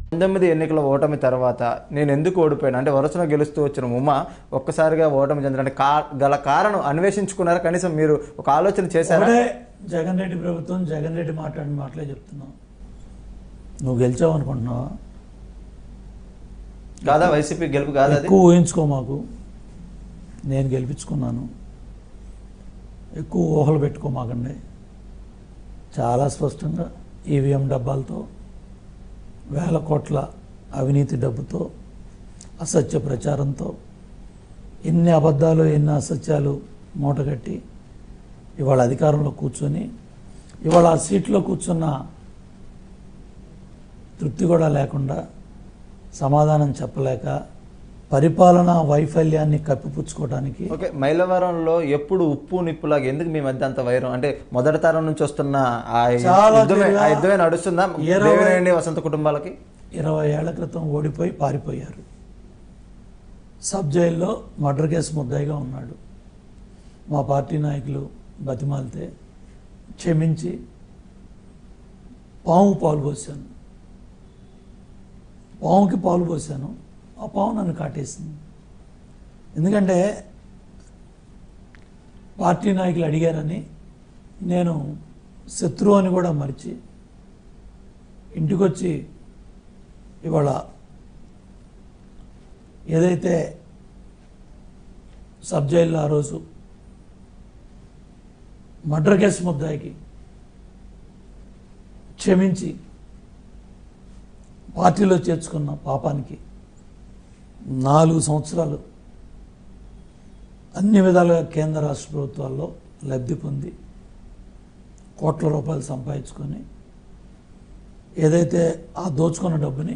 పంతొమ్మిది ఎన్నికల ఓటమి తర్వాత నేను ఎందుకు ఓడిపోయాను అంటే వరుసలో గెలుస్తూ వచ్చిన ఉమ ఒక్కసారిగా ఓటమి చెందడానికి కా గల కారణం అన్వేషించుకున్నారా కనీసం మీరు ఒక ఆలోచన చేశారా ఒకటే జగన్ రెడ్డి ప్రభుత్వం జగన్ రెడ్డి మాట్లాడిన మాటలే చెప్తున్నావు నువ్వు గెలిచావు అనుకుంటున్నావా కాదా వైసీపీ గెలుపు కాదా అది ఎక్కువ ఊహించుకో మాకు నేను గెలిపించుకున్నాను ఎక్కువ ఊహలు పెట్టుకో మాకండి చాలా స్పష్టంగా ఈవీఎం డబ్బాలతో వేల కోట్ల అవినీతి డబ్బుతో అసత్య ప్రచారంతో ఎన్ని అబద్ధాలు ఎన్ని అసత్యాలు మూటగట్టి ఇవాళ అధికారంలో కూర్చొని ఇవాళ ఆ సీట్లో కూర్చున్న తృప్తి కూడా లేకుండా సమాధానం చెప్పలేక పరిపాలనా వైఫల్యాన్ని కప్పిపుచ్చుకోవడానికి ఓకే మైలవరంలో ఎప్పుడు ఉప్పు నిప్పులాగా ఎందుకు మీ మధ్య అంత వైరం అంటే మొదటి తరం నుంచి వస్తున్న ఆ చాలా యుద్ధమే ఆ తీవ్ర- యుద్ధమే నడుస్తుందా ఇరవై- దేవినేని వసంత కుటుంబాలకి ఇరవై ఏళ్ల క్రితం ఓడిపోయి పారిపోయారు సబ్ జైల్లో మర్డర్ కేసు ముద్దాయిగా ఉన్నాడు మా పార్టీ నాయకులు బతిమాలితే క్షమించి పాము పాలు పోసాను పాముకి పాలు పోసాను ఆ పాము నన్ను కాటేసింది ఎందుకంటే పార్టీ నాయకులు అడిగారని నేను శత్రువు అని కూడా మరిచి ఇంటికొచ్చి ఇవాళ ఏదైతే సబ్ జైల్లో ఆ రోజు మర్డర్ కేసు ముద్దాయికి క్షమించి పార్టీలో చేర్చుకున్న పాపానికి నాలుగు సంవత్సరాలు అన్ని విధాలుగా కేంద్ర రాష్ట్ర ప్రభుత్వాల్లో లబ్ధి పొంది కోట్ల రూపాయలు సంపాదించుకొని ఏదైతే ఆ దోచుకున్న డబ్బుని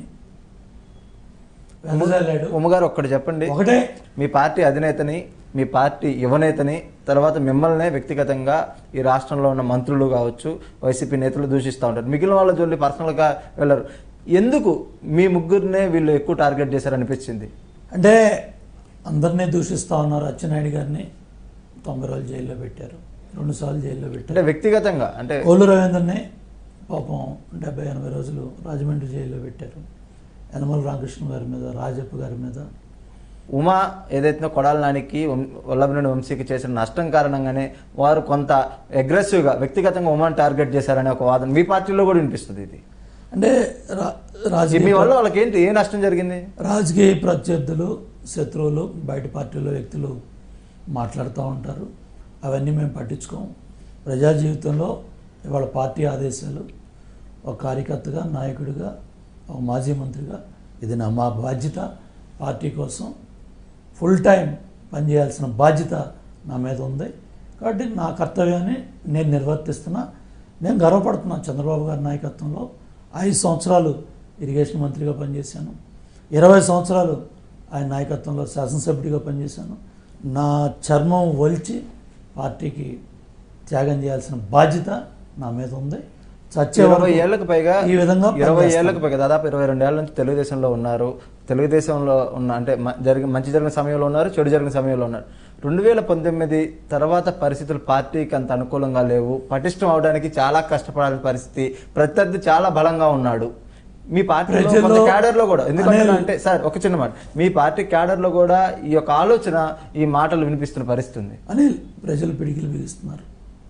వెళ్ళలేడు ఉమ్మగారు ఒక్కటి చెప్పండి ఒకటే మీ పార్టీ అధినేతని మీ పార్టీ యువనేతని తర్వాత మిమ్మల్నే వ్యక్తిగతంగా ఈ రాష్ట్రంలో ఉన్న మంత్రులు కావచ్చు వైసీపీ నేతలు దూషిస్తూ ఉంటారు మిగిలిన వాళ్ళ జోలి పర్సనల్గా వెళ్ళరు ఎందుకు మీ ముగ్గురినే వీళ్ళు ఎక్కువ టార్గెట్ చేశారనిపించింది అంటే అందరినీ దూషిస్తా ఉన్నారు అచ్చెన్నాయుడు గారిని తొంభై రోజులు జైల్లో పెట్టారు రెండుసార్లు జైల్లో పెట్టారు అంటే వ్యక్తిగతంగా అంటే కోలు రవీంద్రని పాపం డెబ్బై ఎనభై రోజులు రాజమండ్రి జైల్లో పెట్టారు యనమల రామకృష్ణ గారి మీద రాజప్ప గారి మీద ఉమా ఏదైతే కొడాల నానికి వం- వల్లభనేని వంశీకి చేసిన నష్టం కారణంగానే వారు కొంత అగ్రెసివ్గా వ్యక్తిగతంగా ఉమాని టార్గెట్ చేశారనే ఒక వాదన మీ పార్టీలో కూడా వినిపిస్తుంది ఇది అంటే రా- మీ రాజకీయ వల్ల వాళ్ళకి ఏంటి ఏ నష్టం జరిగింది రాజకీయ ప్రత్యర్థులు శత్రువులు బయట పార్టీలో వ్యక్తులు మాట్లాడుతూ ఉంటారు అవన్నీ మేము పట్టించుకోము ప్రజా జీవితంలో ఇవాళ పార్టీ ఆదేశాలు ఒక కార్యకర్తగా నాయకుడిగా ఒక మాజీ మంత్రిగా ఇది నా మా బాధ్యత పార్టీ కోసం ఫుల్ టైం పనిచేయాల్సిన బాధ్యత నా మీద ఉంది కాబట్టి నా కర్తవ్యాన్ని నేను నిర్వర్తిస్తున్నా నేను గర్వపడుతున్నా చంద్రబాబు గారి నాయకత్వంలో ఐదు సంవత్సరాలు ఇరిగేషన్ మంత్రిగా పనిచేశాను ఇరవై సంవత్సరాలు ఆయన నాయకత్వంలో శాసనసభ్యుడిగా పనిచేశాను నా చర్మం ఒలిచి పార్టీకి త్యాగం చేయాల్సిన బాధ్యత నా మీద ఉంది చచ్చే ఇరవై వరకు ఏళ్లకు పైగా ఈ విధంగా ఇరవై పనిచేస్తాను. ఏళ్లకు పైగా దాదాపు ఇరవై రెండు ఏళ్ల నుంచి తెలుగుదేశంలో ఉన్నారు తెలుగుదేశంలో ఉన్న అంటే మ- జరిగిన మంచి జరిగిన సమయంలో ఉన్నారు చెడు జరిగిన సమయంలో ఉన్నారు రెండు వేల పంతొమ్మిది తర్వాత పరిస్థితులు పార్టీకి అంత అనుకూలంగా లేవు పటిష్టం అవడానికి చాలా కష్టపడాల్సిన పరిస్థితి ప్రత్యర్థి చాలా బలంగా ఉన్నాడు మీ పార్టీలో ప్రజల్లో కొంత క్యాడర్ లో కూడా ఎందుకంటే అనేది- అంటే సార్ ఒక చిన్న మాట మీ పార్టీ క్యాడర్ లో కూడా ఈ యొక్క ఆలోచన ఈ మాటలు వినిపిస్తున్న పరిస్థితి ఉంది అనిల్ ప్రజలు పిడికిలు బిగిస్తున్నారు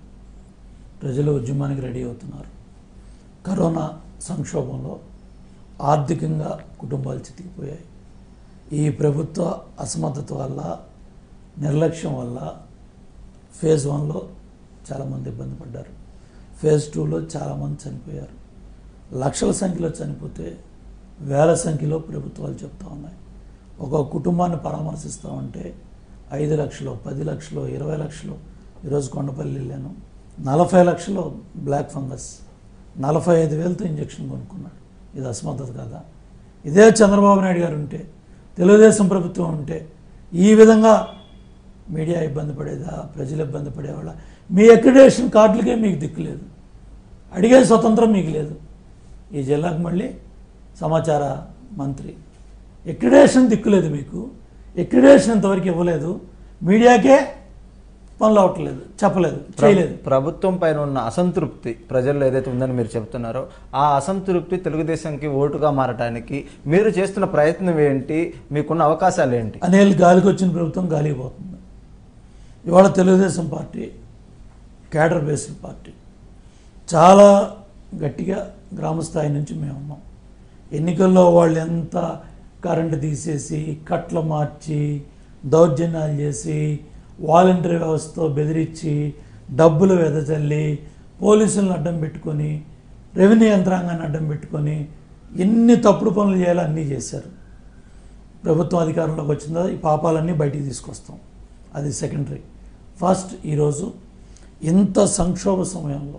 ప్రజలు ఉద్యమానికి రెడీ అవుతున్నారు కరోనా సంక్షోభంలో ఆర్థికంగా కుటుంబాలు చితికిపోయాయి ఈ ప్రభుత్వ అసమర్థత వల్ల నిర్లక్ష్యం వల్ల ఫేజ్ వన్లో చాలామంది ఇబ్బంది పడ్డారు ఫేజ్ టూలో చాలామంది చనిపోయారు లక్షల సంఖ్యలో చనిపోతే వేల సంఖ్యలో ప్రభుత్వాలు చెప్తా ఉన్నాయి ఒక కుటుంబాన్ని పరామర్శిస్తూ ఉంటే ఐదు లక్షలు పది లక్షలు ఇరవై లక్షలు ఈరోజు కొండపల్లి వెళ్ళాను నలభై లక్షలు బ్లాక్ ఫంగస్ నలభై ఐదు వేలతో ఇంజక్షన్ కొనుక్కున్నాడు ఇది అసమర్థత కదా ఇదే చంద్రబాబు నాయుడు గారు ఉంటే తెలుగుదేశం ప్రభుత్వం ఉంటే ఈ విధంగా మీడియా ఇబ్బంది పడేదా ప్రజలు ఇబ్బంది పడేవాళ్ళ మీ అక్రిడేషన్ కార్డులకే మీకు దిక్కు లేదు అడిగే స్వతంత్రం మీకు లేదు ఈ జిల్లాకు మళ్ళీ సమాచార మంత్రి ఎక్రిడేషన్ దిక్కులేదు మీకు ఎక్రిడేషన్ ఇంతవరకు ఇవ్వలేదు మీడియాకే పనులు అవ్వట్లేదు చెప్పలేదు చేయలేదు ప్రభుత్వం పైన ఉన్న అసంతృప్తి ప్రజల్లో ఏదైతే ఉందని మీరు చెప్తున్నారో ఆ అసంతృప్తి తెలుగుదేశంకి ఓటుగా మారటానికి మీరు చేస్తున్న ప్రయత్నం ఏంటి మీకున్న అవకాశాలు ఏంటి అనేళ్ళు గాలికి వచ్చిన ప్రభుత్వం గాలికి పోతుంది ఇవాళ Telugu Desam party cadre based party చాలా గట్టిగా గ్రామ స్థాయి నుంచి మేము ఉన్నాం ఎన్నికల్లో వాళ్ళు ఎంత కరెంటు తీసేసి కట్లు మార్చి దౌర్జన్యాలు చేసి వాలంటరీ వ్యవస్థతో బెదిరించి డబ్బులు వెదజల్లి పోలీసులను అడ్డం పెట్టుకొని రెవెన్యూ యంత్రాంగాన్ని అడ్డం పెట్టుకొని ఎన్ని తప్పుడు పనులు చేయాలో అన్నీ చేశారు ప్రభుత్వం అధికారంలోకి వచ్చిందో ఈ పాపాలన్నీ బయటికి తీసుకొస్తాం అది సెకండరీ ఫస్ట్ ఈరోజు ఇంత సంక్షోభ సమయంలో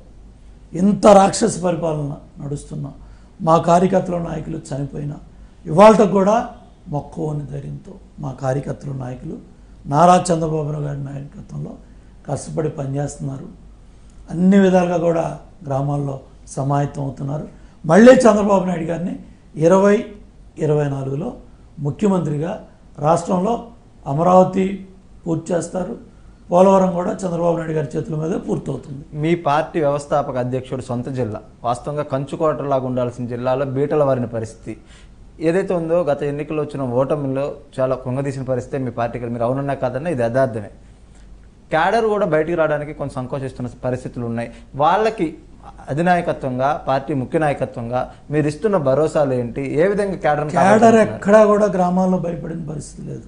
ఇంత రాక్షస పరిపాలన నడుస్తున్న మా కార్యకర్తల నాయకులు చనిపోయిన ఇవాళ కూడా మొక్కవని ధైర్యంతో మా కార్యకర్తల నాయకులు నారా చంద్రబాబు నాయుడు గారి నాయకత్వంలో కష్టపడి పనిచేస్తున్నారు అన్ని విధాలుగా కూడా గ్రామాల్లో సమాయత్తం అవుతున్నారు మళ్ళీ చంద్రబాబు నాయుడు గారిని ఇరవై ఇరవై నాలుగులో ముఖ్యమంత్రిగా రాష్ట్రంలో అమరావతి పూర్తి చేస్తారు పోలవరం కూడా చంద్రబాబు నాయుడు గారి చేతుల మీదే పూర్తవుతుంది మీ పార్టీ వ్యవస్థాపక అధ్యక్షుడు సొంత జిల్లా వాస్తవంగా కంచుకోటలాగా ఉండాల్సిన జిల్లాలో బీటల వారిన పరిస్థితి ఏదైతే ఉందో గత ఎన్నికల్లో వచ్చిన ఓటమిలో చాలా కొంగదీసిన పరిస్థితి మీ పార్టీకి మీరు అవునన్నా కాదన్నా ఇది యథార్థమే క్యాడర్ కూడా బయటికి రావడానికి కొంచెం సంకోచిస్తున్న పరిస్థితులు ఉన్నాయి వాళ్ళకి అధినాయకత్వంగా పార్టీ ముఖ్య నాయకత్వంగా మీరు ఇస్తున్న భరోసాలు ఏంటి ఏ విధంగా క్యాడర్ క్యాడర్ ఎక్కడా కూడా గ్రామాల్లో భయపడిన పరిస్థితి లేదు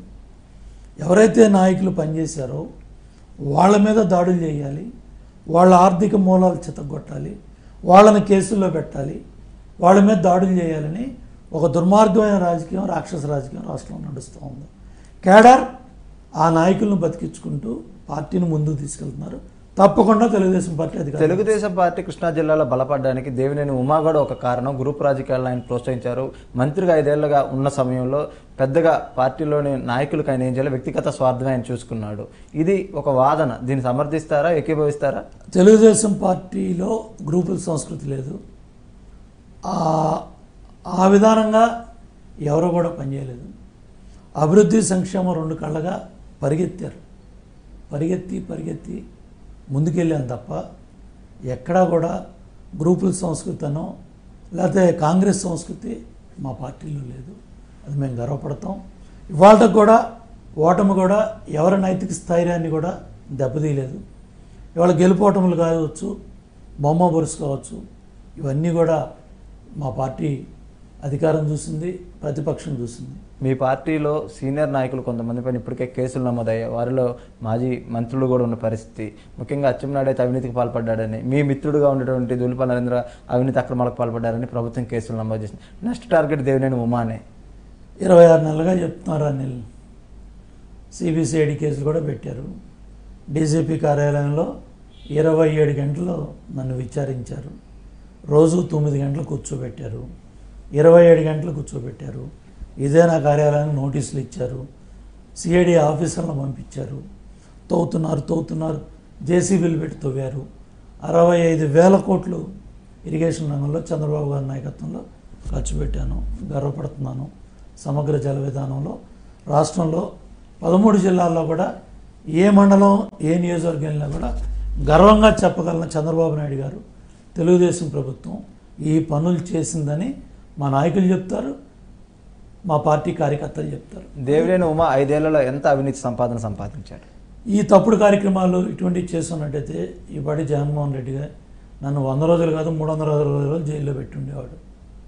ఎవరైతే నాయకులు పనిచేశారో వాళ్ళ మీద దాడులు చేయాలి వాళ్ళ ఆర్థిక మూలాలు చితగొట్టాలి వాళ్ళని కేసుల్లో పెట్టాలి వాళ్ళ మీద దాడులు చేయాలని ఒక దుర్మార్గమైన రాజకీయం రాక్షస రాజకీయం రాష్ట్రంలో నడుస్తూ ఉంది కేడర్ ఆ నాయకులను బతికించుకుంటూ పార్టీని ముందుకు తీసుకెళ్తున్నారు తప్పకుండా తెలుగుదేశం పార్టీ అధికారం తెలుగుదేశం పార్టీ కృష్ణా జిల్లాలో బలపడడానికి దేవినేని ఉమాగడ ఒక కారణం గ్రూప్ రాజకీయాలను ఆయన ప్రోత్సహించారు మంత్రిగా ఐదేళ్లుగా ఉన్న సమయంలో పెద్దగా పార్టీలోని నాయకులకు ఆయన ఏం చేయాలి వ్యక్తిగత స్వార్థమే ఆయన చూసుకున్నాడు ఇది ఒక వాదన దీన్ని సమర్థిస్తారా ఏకీభవిస్తారా తెలుగుదేశం పార్టీలో గ్రూపుల సంస్కృతి లేదు ఆ- ఆ విధానంగా ఎవరు కూడా పనిచేయలేదు అభివృద్ధి సంక్షేమం రెండు కళ్ళగా పరిగెత్తారు పరిగెత్తి పరిగెత్తి ముందుకెళ్ళాను తప్ప ఎక్కడా కూడా గ్రూపుల సంస్కృతి అనో లేకపోతే కాంగ్రెస్ సంస్కృతి మా పార్టీలో లేదు అది మేము గర్వపడతాం ఇవాళ కూడా ఓటమి కూడా ఎవరి నైతిక స్థైర్యాన్ని కూడా దెబ్బతీయలేదు ఇవాళ గెలుపోటములు కావచ్చు బొమ్మ బొరుసు కావచ్చు ఇవన్నీ కూడా మా పార్టీ అధికారం చూసింది ప్రతిపక్షం చూసింది మీ పార్టీలో సీనియర్ నాయకులు కొంతమంది పైన ఇప్పటికే కేసులు నమోదయ్యాయి వారిలో మాజీ మంత్రులు కూడా ఉన్న పరిస్థితి ముఖ్యంగా అచ్చెన్నాయుడు అయితే అవినీతికి పాల్పడ్డాడని మీ మిత్రుడుగా ఉన్నటువంటి దులిప నరేంద్ర అవినీతి అక్రమాలకు పాల్పడ్డారని ప్రభుత్వం కేసులు నమోదు చేసింది నెక్స్ట్ టార్గెట్ దేవినేని ఉమానే ఇరవై ఆరు నెలలుగా చెప్తున్నారు అనిల్ సిబిసిఐడి కేసులు కూడా పెట్టారు డీజీపీ కార్యాలయంలో ఇరవై ఏడు గంటలు నన్ను విచారించారు రోజు తొమ్మిది గంటలు కూర్చోబెట్టారు ఇరవై ఏడు గంటలు కూర్చోబెట్టారు ఇదే నా కార్యాలయానికి నోటీసులు ఇచ్చారు సిఐడి ఆఫీసర్లను పంపించారు తవ్వుతున్నారు తవ్వుతున్నారు జేసీబీలు పెట్టి తవ్వారు అరవై ఐదు వేల కోట్లు ఇరిగేషన్ రంగంలో చంద్రబాబు గారి నాయకత్వంలో ఖర్చు పెట్టాను గర్వపడుతున్నాను సమగ్ర జల విధానంలో రాష్ట్రంలో పదమూడు జిల్లాల్లో కూడా ఏ మండలం ఏ నియోజకవర్గం వెళ్ళినా కూడా గర్వంగా చెప్పగలన చంద్రబాబు నాయుడు గారు తెలుగుదేశం ప్రభుత్వం ఈ పనులు చేసిందని మా నాయకులు చెప్తారు మా పార్టీ కార్యకర్తలు చెప్తారు దేవినేని ఉమా ఐదేళ్లలో ఎంత అవినీతి సంపాదన సంపాదించాడు ఈ తప్పుడు కార్యక్రమాలు ఇటువంటివి చేస్తున్నట్టయితే ఈ పాటి జగన్మోహన్ రెడ్డి గారు నన్ను వంద రోజులు కాదు మూడు వందల అరవై రోజులు జైల్లో పెట్టి ఉండేవాడు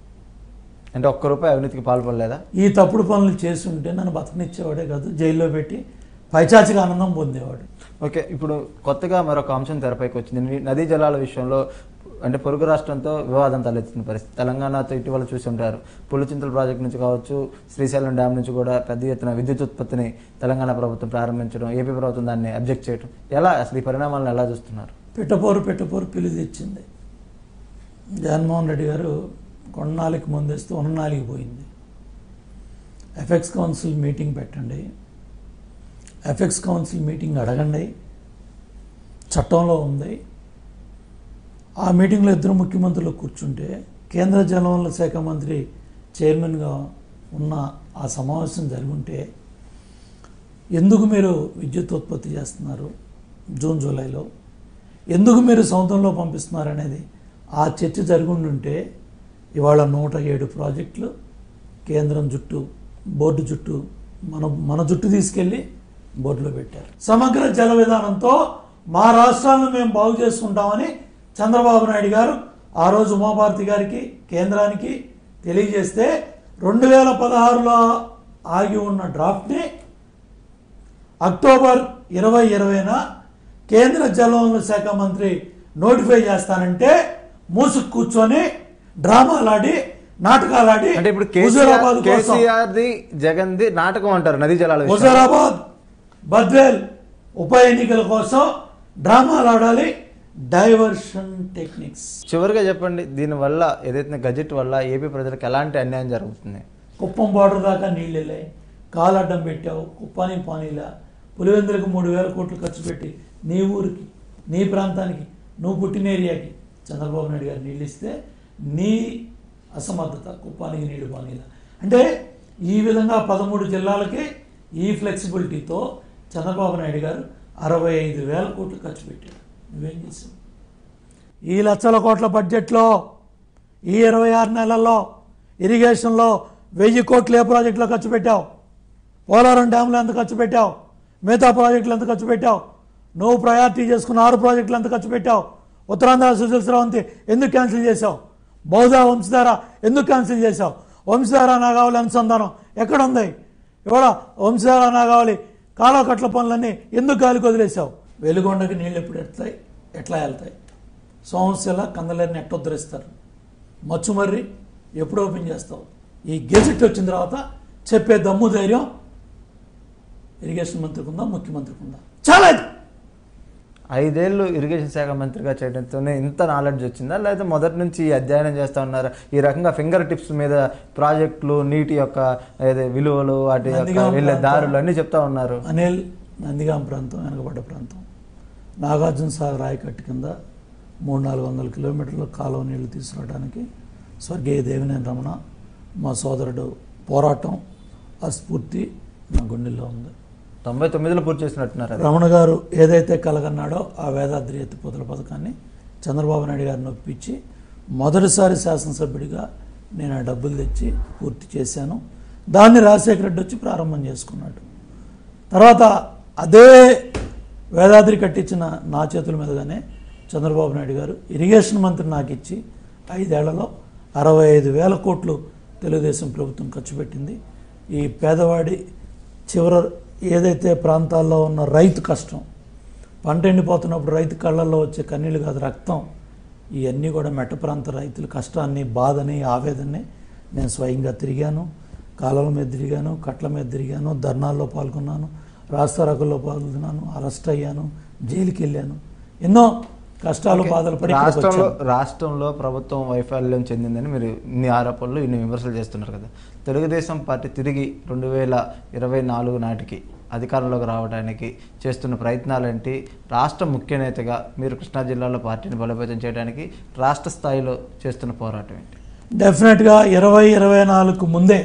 అంటే ఒక్క రూపాయి అవినీతికి పాల్పడలేదా ఈ తప్పుడు పనులు చేస్తుంటే నన్ను బతకనిచ్చేవాడే కాదు జైల్లో పెట్టి పైచాచిక ఆనందం పొందేవాడు ఓకే ఇప్పుడు కొత్తగా మరొక అంశం తెరపైకి వచ్చింది నీ- నదీ జలాల విషయంలో అంటే పొరుగు రాష్ట్రంతో వివాదం తలెత్తుతున్న పరిస్థితి తెలంగాణతో ఇటీవల చూసి ఉంటారు పులిచింతల ప్రాజెక్టు నుంచి కావచ్చు శ్రీశైలం డ్యామ్ నుంచి కూడా పెద్ద ఎత్తున విద్యుత్ ఉత్పత్తిని తెలంగాణ ప్రభుత్వం ప్రారంభించడం ఏపీ ప్రభుత్వం దాన్ని అబ్జెక్ట్ చేయడం ఎలా అసలు ఈ పరిణామాలను ఎలా చూస్తున్నారు పెట్టపోరు పెట్టపోరు పిలి తెచ్చింది జగన్మోహన్ రెడ్డి గారు కొన్నాళ్ళకి ముందేస్తూ ఉన్ననాలికి పోయింది ఎఫెక్స్ కౌన్సిల్ మీటింగ్ పెట్టండి ఎఫెక్స్ కౌన్సిల్ మీటింగ్ అడగండి చట్టంలో ఉంది ఆ మీటింగ్లో ఇద్దరు ముఖ్యమంత్రులు కూర్చుంటే కేంద్ర జలవనరుల శాఖ మంత్రి చైర్మన్గా ఉన్న ఆ సమావేశం జరిగి ఉంటే ఎందుకు మీరు విద్యుత్ ఉత్పత్తి చేస్తున్నారు జూన్ జూలైలో ఎందుకు మీరు సముద్రంలో పంపిస్తున్నారు అనేది ఆ చర్చ జరుగుండుంటే ఇవాళ నూట ఏడు ప్రాజెక్టులు కేంద్రం జుట్టు బోర్డు జుట్టు మన మన జుట్టు తీసుకెళ్ళి బోర్డులో పెట్టారు సమగ్ర జల విధానంతో మా రాష్ట్రాలను మేము బాగు చేసుకుంటామని చంద్రబాబు నాయుడు గారు ఆ రోజు ఉమాభారతి గారికి కేంద్రానికి తెలియజేస్తే రెండు వేల పదహారులో ఆగి ఉన్న డ్రాఫ్ట్ని అక్టోబర్ ఇరవై ఇరవైన కేంద్ర జలవనరుల శాఖ మంత్రి నోటిఫై చేస్తానంటే మూసుకు కూర్చొని డ్రామాలాడి నాటకాలాడి అంటే ఇప్పుడు హుజూరాబాద్ కేసీఆర్ కోసం కేసీఆర్ది జగన్ది నాటకం అంటారు నదీ జలాల విషయం. హుజూరాబాద్ బద్వేల్ ఉప ఎన్నికల కోసం డ్రామాలు ఆడాలి డైవర్షన్ టెక్నిక్స్ చివరిగా చెప్పండి దీనివల్ల ఏదైతే గజెట్ వల్ల ఏపీ ప్రజలకు ఎలాంటి అన్యాయం జరుగుతుంది కుప్పం బార్డర్ దాకా నీళ్ళు వెళ్ళాయి కాలు అడ్డం పెట్టావు కుప్పానికి పానీలా పులివెందులకు మూడు వేల కోట్లు ఖర్చు పెట్టి నీ ఊరికి నీ ప్రాంతానికి నువ్వు పుట్టిన ఏరియాకి చంద్రబాబు నాయుడు గారు నీళ్ళు ఇస్తే నీ అసమర్థత కుప్పానికి నీళ్లు పానీలా అంటే ఈ విధంగా పదమూడు జిల్లాలకి ఈ ఫ్లెక్సిబిలిటీతో చంద్రబాబు నాయుడు గారు అరవై ఐదు వేల కోట్లు ఖర్చు పెట్టాడు నువ్వేం చేసావు ఈ లక్షల కోట్ల బడ్జెట్లో ఈ ఇరవై ఆరు నెలల్లో ఇరిగేషన్లో వెయ్యి కోట్లు ఏ ప్రాజెక్టులో ఖర్చు పెట్టావు పోలవరం డ్యాంలో ఎంత ఖర్చు పెట్టావు మిగతా ప్రాజెక్టులు ఎంత ఖర్చు పెట్టావు నువ్వు ప్రయారిటీ చేసుకున్న ఆరు ప్రాజెక్టులు ఎంత ఖర్చు పెట్టావు ఉత్తరాంధ్ర సుజల స్రవంతి ఎందుకు క్యాన్సిల్ చేశావు బహుదా వంశధార ఎందుకు క్యాన్సిల్ చేశావు వంశధార నాగావళి అనుసంధానం ఎక్కడ ఉంది ఇవాళ వంశధార నాగావళి కాలువ కట్ల పనులన్నీ ఎందుకు గాలికి వదిలేశావు వెలుగొండకి నీళ్ళు ఎప్పుడు ఎడతాయి ఎట్లా వెళ్తాయి సోమశిల కందలేరిని ఎట్టొద్దరిస్తారు మచ్చుమర్రి ఎప్పుడు ఓపెన్ చేస్తావు ఈ గెజెట్ వచ్చిన తర్వాత చెప్పే దమ్ము ధైర్యం ఇరిగేషన్ మంత్రికి ఉందా ముఖ్యమంత్రికి ఉందా చాలా ఐదేళ్లు ఇరిగేషన్ శాఖ మంత్రిగా చేయడంతోనే ఇంత నాలెడ్జ్ వచ్చిందా లేదా మొదటి నుంచి ఈ అధ్యయనం చేస్తా ఉన్నారా ఈ రకంగా ఫింగర్ టిప్స్ మీద ప్రాజెక్టులు నీటి యొక్క ఏదే విలువలు వాటి యొక్క నందిగామ వెళ్ళే ప్రాంతం. దారులు అన్ని చెప్తా ఉన్నారు అనిల్ నందిగాం ప్రాంతం వెనకబడ్డ ప్రాంతం నాగార్జున సాగర్ ఆయకట్టు కింద మూడు నాలుగు వందల కిలోమీటర్ల కాలువ నీళ్లు తీసుకురావడానికి స్వర్గీయ దేవినేని రమణ మా సోదరుడు పోరాటం ఆ స్ఫూర్తి నా గుండెల్లో ఉంది తొంభై తొమ్మిదిలో పూర్తి చేసినట్టున్నారు అది రమణ గారు ఏదైతే కలగన్నాడో ఆ వేదాద్రి ఎత్తిపోతల పథకాన్ని చంద్రబాబు నాయుడు గారిని ఒప్పించి మొదటిసారి శాసనసభ్యుడిగా నేను ఆ డబ్బులు తెచ్చి పూర్తి చేశాను దాన్ని రాజశేఖర రెడ్డి వచ్చి ప్రారంభం చేసుకున్నాడు తర్వాత అదే వేదాద్రి కట్టించిన నా చేతుల మీదుగానే చంద్రబాబు నాయుడు గారు ఇరిగేషన్ మంత్రి నాకు ఇచ్చి ఐదేళ్లలో అరవై ఐదు వేల కోట్లు తెలుగుదేశం ప్రభుత్వం ఖర్చు పెట్టింది ఈ పేదవాడి చివర ఏదైతే ప్రాంతాల్లో ఉన్న రైతు కష్టం పంట ఎండిపోతున్నప్పుడు రైతు కళ్ళల్లో వచ్చే కన్నీళ్ళు కాదు రక్తం ఇవన్నీ కూడా మెట్ట ప్రాంత రైతుల కష్టాన్ని బాధని ఆవేదనని నేను స్వయంగా తిరిగాను కాలువల మీద తిరిగాను కట్ల మీద తిరిగాను ధర్నాల్లో పాల్గొన్నాను రాస్తారోకల్లో పాల్గొన్నాను అరెస్ట్ అయ్యాను జైలుకి వెళ్ళాను ఎన్నో కష్టాలు బాధలు పడి ఇక్కడికి రాష్ట్రంలో వచ్చాను. రాష్ట్రంలో ప్రభుత్వం వైఫల్యం చెందిందని మీరు ఇన్ని ఆరోపణలు ఇన్ని విమర్శలు చేస్తున్నారు కదా తెలుగుదేశం పార్టీ తిరిగి రెండు వేల ఇరవై నాలుగు నాటికి అధికారంలోకి రావడానికి చేస్తున్న ప్రయత్నాలేంటి రాష్ట్ర ముఖ్య నేతగా మీరు కృష్ణా జిల్లాలో పార్టీని బలోపేతం చేయడానికి రాష్ట్ర స్థాయిలో చేస్తున్న పోరాటం ఏంటి డెఫినెట్గా ఇరవై ఇరవై నాలుగు ముందే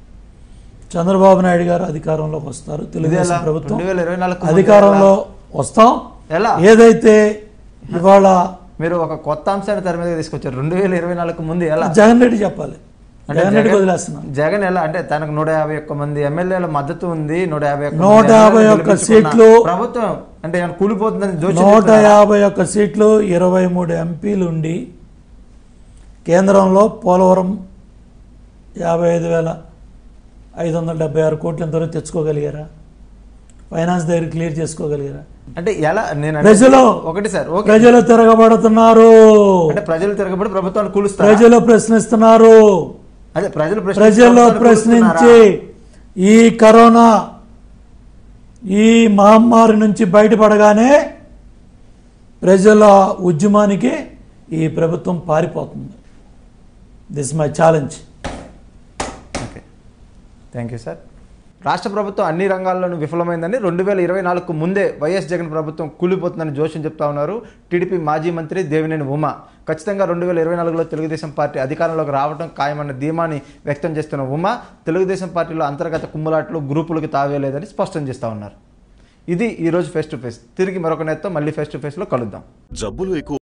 చంద్రబాబు నాయుడు గారు అధికారంలోకి వస్తారు తెలుగుదేశం ఎలా? ప్రభుత్వం 2024 ముందు అధికారంలో వస్తాం ఎలా ఏదైతే ఇవాళ మీరు ఒక కొత్త అంశాన్ని తెర మీద తీసుకొచ్చారు రెండు వేల ఇరవై నాలుగు ముందు ఎలా జగన్ రెడ్డి చెప్పాలి అంటే జగన్ రెడ్డికి జగన్- వదిలేస్తున్నాం జగన్ ఎలా అంటే తనకు నూట యాభై ఒక్క మంది ఎమ్మెల్యేల మద్దతు ఉంది నూట యాభై ఒక్క నూట మంది యాభై ఎమ్మెల్యేలు ఒక్క గెలిపించుకున్న సీట్లు ప్రభుత్వం అంటే ఏమైనా కూలిపోతుందని జోచి నూట చెప్తున్నారా? యాభై ఒక్క సీట్లు ఇరవై మూడు ఎంపీలు ఉండి కేంద్రంలో పోలవరం యాభై ఐదు వేల ఐదు వందల డెబ్బై ఆరు కోట్లు ఎంతవరకు తెచ్చుకోగలిగారా ఫైనాన్స్ దగ్గర క్లియర్ చేసుకోగలిగారా అంటే ఎలా నేను అంటే- ప్రజలు ఒకటి సార్ ఓకే ప్రజలు తిరగబడుతున్నారు అంటే ప్రజలు తిరగబడి ప్రభుత్వాన్ని కూలుస్తారు ప్రజలు ప్రశ్నిస్తున్నారు అదే ప్రజలు ప్రశ్నించి ప్రజలు ప్రభుత్వాన్ని ప్రశ్నించి కూలుస్తున్నారా? ఈ కరోనా ఈ మహమ్మారి నుంచి బయటపడగానే ప్రజల ఉద్యమానికి ఈ ప్రభుత్వం పారిపోతుంది this my challenge okay thank you sir రాష్ట్ర ప్రభుత్వం అన్ని రంగాల్లోనూ విఫలమైందని రెండు వేల ఇరవై నాలుగుకు ముందే వైఎస్ జగన్ ప్రభుత్వం కూలిపోతుందని జోషం చెప్తా ఉన్నారు టీడీపీ మాజీ మంత్రి దేవినేని ఉమా ఖచ్చితంగా రెండు వేల ఇరవై నాలుగులో తెలుగుదేశం పార్టీ అధికారంలోకి రావడం ఖాయమన్న ధీమాని వ్యక్తం చేస్తున్న ఉమా తెలుగుదేశం పార్టీలో అంతర్గత కుమ్ములాట్లు గ్రూపులకు తావేలేదని స్పష్టం చేస్తూ ఉన్నారు ఇది ఈరోజు ఫేస్ టు ఫేస్ తిరిగి మరొక నేతతో మళ్ళీ ఫేస్ టు ఫేస్లో కలుద్దాం జబ్బులు ఎక్కువ